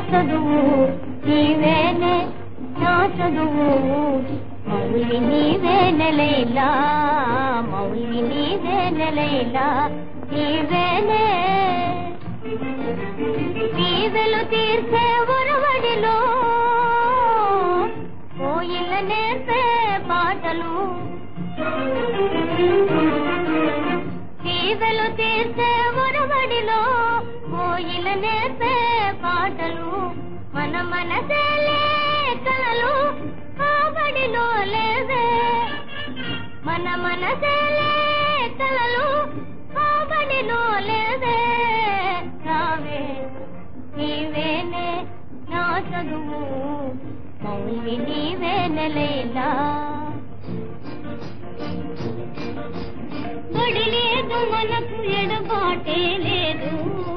చదువు నీవేనే నా చదువు మౌలి నీవే నెలైలా మౌలి నీవే నెలైలా నీవేనే వీధులు తీర్చే ఉరవడిలో కోయిల నేర్పే పాటలు వీధులు తీర్చే ఉరవడిలో కోయిల నేర్పే పాటలు మన మనసేలే కలలు ఆ బడిలో లేవే మన మనసేలే కలలు ఆ బడిలో లేవే రావే నీవేనే నా చదువు మౌలి నీవే నెలైలా బడి లేదు మనకు ఎడబాటే లేదు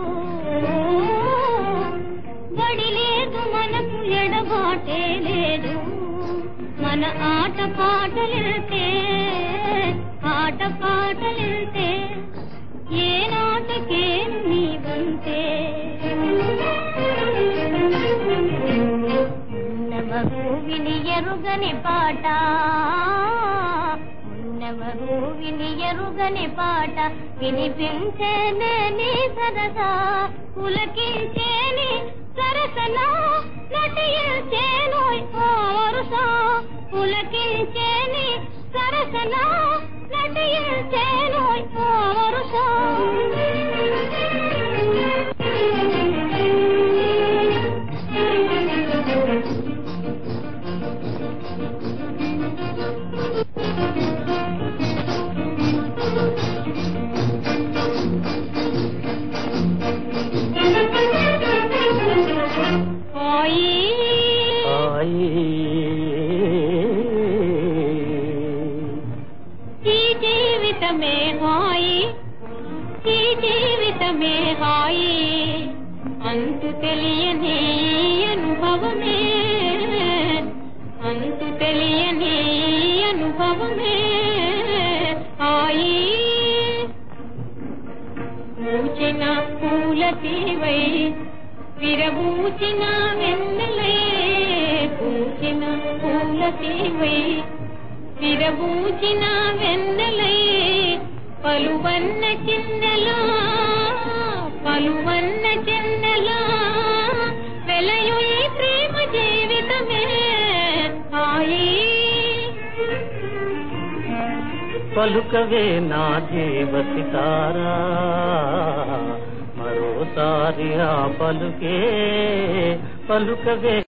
బడి లేదు మనకు ఎడబాటే లేదు మన ఆట పాటలితే ఆట పాటలితే ఏ నాటకే నీవంతే ఉన్నవరు విని ఎరుగని పాట ఉన్నవరు విని ఎరుగని పాట వినిపించేనే నీ సరసా పులకించేని సరసన నటించేను వరుస పులకించేని సరసన నటించేను వరుస ఈ జీవితమే హాయి ఈ జీవితమే హాయి అంతు తెలియని అనుభవమే అంతు తెలియని అనుభవమే హాయి పూచిన పూల తీవై విరబూచిన వెన్నెలే పూచిన పూల తీవై విరబూచిన వెన్నెలై పలువన్న చిన్నలా పలువన్న చిన్నలా వెలయు ఈ ప్రేమ జీవితమే హాయి పలుకవే నా దేవసి తారా మరోసారి ఆ పలుకే పలుకవే